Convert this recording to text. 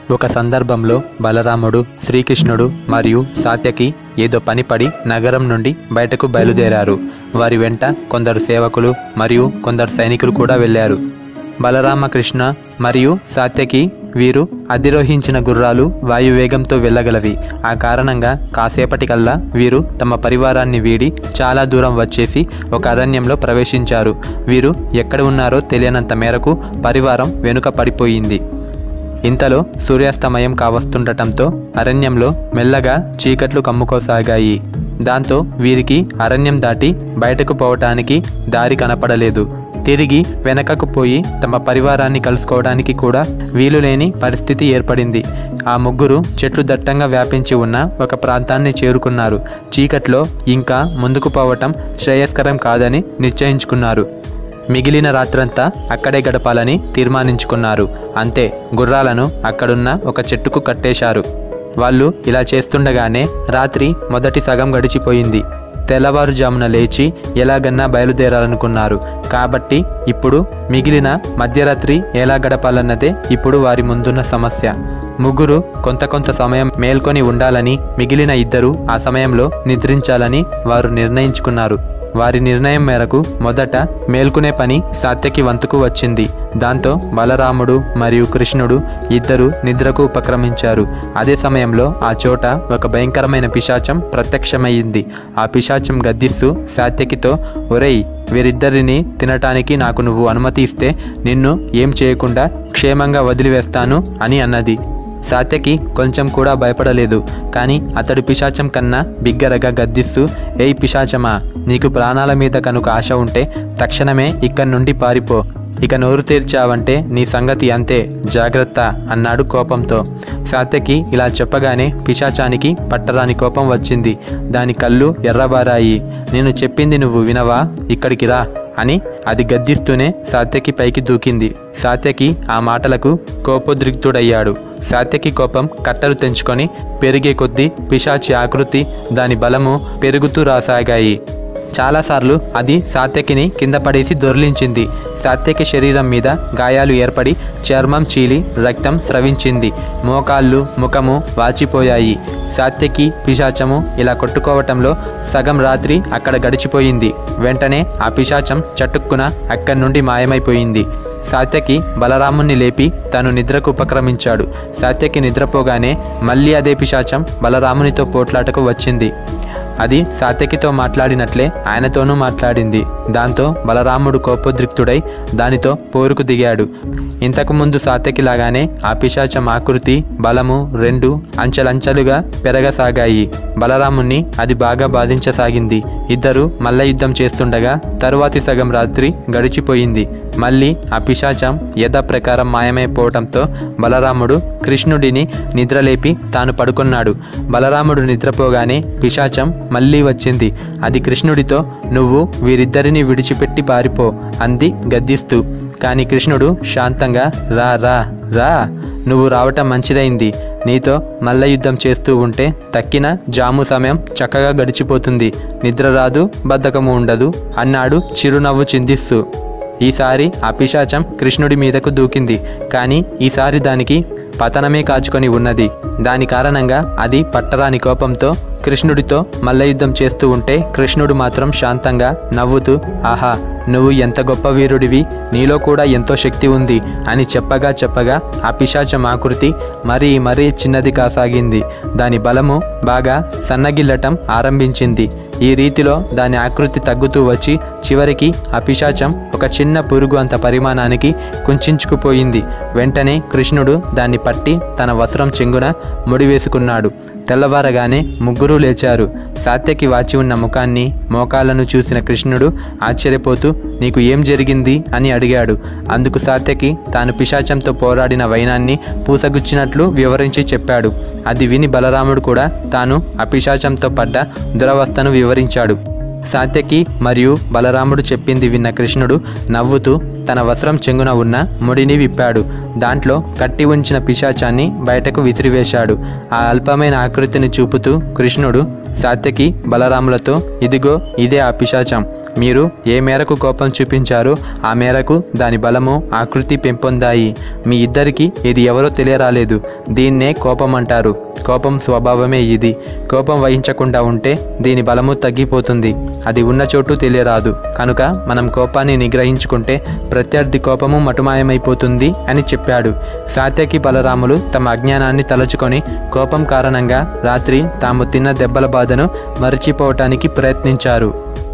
ఒక సందర్భంలో బలరాముడు శ్రీకృష్ణుడు మరియు సాత్యకి ఏదో పనిపడి నగరం నుండి బయటకు బయలుదేరారు వారి వెంట కొందరు సేవకులు మరియు కొందరు సైనికులు కూడా వెళ్ళారు బలరామకృష్ణ మరియు సాత్యకి వీరు అధిరోహించిన గుర్రాలు వాయువేగంతో వెళ్ళగలవి ఆ కారణంగా కాసేపటికల్లా వీరు తమ పరివారాన్ని వీడి చాలా దూరం వచ్చేసి ఒక అరణ్యంలో ప్రవేశించారు వీరు ఎక్కడ ఉన్నారో తెలియనంత మేరకు పరివారం వెనుక పడిపోయింది ఇంతలో సూర్యాస్తమయం కావస్తుండటంతో అరణ్యంలో మెల్లగా చీకట్లు కమ్ముకోసాగాయి దాంతో వీరికి అరణ్యం దాటి బయటకు పోవటానికి దారి కనపడలేదు తిరిగి వెనకకు పోయి తమ పరివారాన్ని కలుసుకోవడానికి కూడా వీలులేని పరిస్థితి ఏర్పడింది ఆ ముగ్గురు చెట్లు దట్టంగా వ్యాపించి ఉన్న ఒక ప్రాంతాన్ని చేరుకున్నారు చీకట్లో ఇంకా ముందుకు పోవటం శ్రేయస్కరం కాదని నిశ్చయించుకున్నారు మిగిలిన రాత్రంతా అక్కడే గడపాలని తీర్మానించుకున్నారు అంతే గుర్రాలను అక్కడున్న ఒక చెట్టుకు కట్టేశారు వాళ్ళు ఇలా చేస్తుండగానే రాత్రి మొదటి సగం గడిచిపోయింది తెల్లవారుజామున లేచి ఎలాగన్నా బయలుదేరాలనుకున్నారు కాబట్టి ఇప్పుడు మిగిలిన మధ్యరాత్రి ఎలా గడపాలన్నదే ఇప్పుడు వారి ముందున్న సమస్య ముగ్గురు కొంత కొంత సమయం మేల్కొని ఉండాలని మిగిలిన ఇద్దరు ఆ సమయంలో నిద్రించాలని వారు నిర్ణయించుకున్నారు వారి నిర్ణయం మేరకు మొదట మేల్కునే పని సాత్యకి వంతుకు వచ్చింది దాంతో బలరాముడు మరియు కృష్ణుడు ఇద్దరు నిద్రకు ఉపక్రమించారు అదే సమయంలో ఆ చోట ఒక భయంకరమైన పిశాచం ప్రత్యక్షమయ్యింది ఆ పిశాచం గద్దిస్తూ సాత్యకితో ఒరేయ్ వీరిద్దరిని తినటానికి నాకు నువ్వు అనుమతి ఇస్తే నిన్ను ఏం చేయకుండా క్షేమంగా వదిలివేస్తాను అని అన్నది సాత్యకి కొంచెం కూడా భయపడలేదు కానీ అతడు పిశాచం కన్నా బిగ్గరగా గద్దిస్తూ ఏయ్ పిశాచమా నీకు ప్రాణాల మీద కనుక ఆశ ఉంటే తక్షణమే ఇక్కడి నుండి పారిపో ఇక నోరు తెరిచావంటే నీ సంగతి అంతే జాగ్రత్త అన్నాడు కోపంతో సాత్యకి ఇలా చెప్పగానే పిశాచానికి పట్టరాని కోపం వచ్చింది దాని కళ్ళు ఎర్రబారాయి నేను చెప్పింది నువ్వు వినవా ఇక్కడికి రా అని అది గద్దిస్తూనే సాత్యకి పైకి దూకింది సాత్యకి ఆ మాటలకు కోపోద్రిక్తుడయ్యాడు సాత్యకి కోపం కట్టలు తెంచుకొని పెరిగే కొద్దీ పిశాచి ఆకృతి దాని బలము పెరుగుతూ రాసాగాయి చాలాసార్లు అది సాత్యకిని కింద పడేసి దొర్లించింది సాత్యకి శరీరం మీద గాయాలు ఏర్పడి చర్మం చీలి రక్తం స్రవించింది మోకాళ్ళు ముఖము వాచిపోయాయి సాత్యకి పిశాచము ఇలా కొట్టుకోవటంలో సగం రాత్రి అక్కడ గడిచిపోయింది వెంటనే ఆ పిశాచం చటుక్కున అక్కడి నుండి మాయమైపోయింది సాత్యకి బలరాముణ్ణి లేపి తను నిద్రకు ఉపక్రమించాడు సాత్యకి నిద్రపోగానే మళ్ళీ అదే పిశాచం బలరామునితో పోట్లాటకు వచ్చింది అది సాత్యకితో మాట్లాడినట్లే ఆయనతోనూ మాట్లాడింది దాంతో బలరాముడు కోపోద్రిక్తుడై దానితో పోరుకు దిగాడు ఇంతకుముందు సాత్యకిలాగానే ఆ పిశాచం ఆకృతి బలము రెండు అంచెలంచెలుగా పెరగసాగాయి బలరాముణ్ణి అది బాగా బాధించసాగింది ఇద్దరు మల్ల యుద్ధం చేస్తుండగా తరువాతి సగం రాత్రి గడిచిపోయింది మళ్ళీ ఆ పిశాచం యథాప్రకారం మాయమైపోవడంతో బలరాముడు కృష్ణుడిని నిద్రలేపి తాను పడుకున్నాడు బలరాముడు నిద్రపోగానే పిశాచం మళ్ళీ వచ్చింది అది కృష్ణుడితో నువ్వు వీరిద్దరిని విడిచిపెట్టి పారిపో అంది గద్దిస్తూ కానీ కృష్ణుడు శాంతంగా రా రా రా నువ్వు రావటం మంచిదైంది నీతో మల్ల యుద్ధం చేస్తూ ఉంటే తక్కిన జాము సమయం చక్కగా గడిచిపోతుంది నిద్ర రాదు బద్ధకము ఉండదు అన్నాడు చిరునవ్వు చిందిస్తూ ఈసారి ఆ పిశాచం కృష్ణుడి మీదకు దూకింది కానీ ఈసారి దానికి పతనమే కాచుకొని ఉన్నది దాని కారణంగా అది పట్టరాని కోపంతో కృష్ణుడితో మల్లయుద్ధం చేస్తూ ఉంటే కృష్ణుడు మాత్రం శాంతంగా నవ్వుతూ ఆహా నువ్వు ఎంత గొప్ప వీరుడివి నీలో కూడా ఎంతో శక్తి ఉంది అని చెప్పగా చెప్పగా ఆ పిశాచం ఆకృతి మరీ మరీ చిన్నది కాసాగింది దాని బలము బాగా సన్నగిల్లటం ఆరంభించింది ఈ రీతిలో దాని ఆకృతి తగ్గుతూ వచ్చి చివరికి ఆ పిశాచం ఒక చిన్న పురుగు అంత పరిమాణానికి కుంచుకుపోయింది వెంటనే కృష్ణుడు దాన్ని పట్టి తన వస్త్రం చెంగున ముడివేసుకున్నాడు తెల్లవారగానే ముగ్గురు లేచారు సాత్యకి వాచి ఉన్న ముఖాన్ని మోకాలను చూసిన కృష్ణుడు ఆశ్చర్యపోతూ నీకు ఏం జరిగింది అని అడిగాడు అందుకు సాత్యకి తాను పిశాచంతో పోరాడిన వైనాన్ని పూసగుచ్చినట్లు వివరించి చెప్పాడు అది విని బలరాముడు కూడా తాను ఆ పిశాచంతో పడ్డ దురవస్థను వివరించాడు సాత్యకి మరియు బలరాముడు చెప్పింది విన్న కృష్ణుడు నవ్వుతూ తన వస్త్రం చెంగున ఉన్న ముడిని విప్పాడు దాంట్లో కట్టి ఉంచిన పిశాచాన్ని బయటకు విసిరివేశాడు ఆ అల్పమైన ఆకృతిని చూపుతూ కృష్ణుడు సాత్యకి బలరాములతో ఇదిగో ఇదే ఆ పిశాచం మీరు ఏ మేరకు కోపం చూపించారో ఆ మేరకు దాని బలము ఆకృతి పెంపొందాయి మీ ఇద్దరికి ఇది ఎవరో తెలియరాలేదు దీన్నే కోపం అంటారు కోపం స్వభావమే ఇది కోపం వహించకుండా ఉంటే దీని బలము తగ్గిపోతుంది అది ఉన్న చోటు తెలియరాదు కనుక మనం కోపాన్ని నిగ్రహించుకుంటే ప్రత్యర్థి కోపము మటుమాయమైపోతుంది అని చెప్పాడు సాత్యకి బలరాములు తమ అజ్ఞానాన్ని తలుచుకొని కోపం కారణంగా రాత్రి తాము తిన్న దెబ్బల బాధను మరచిపోవటానికి ప్రయత్నించారు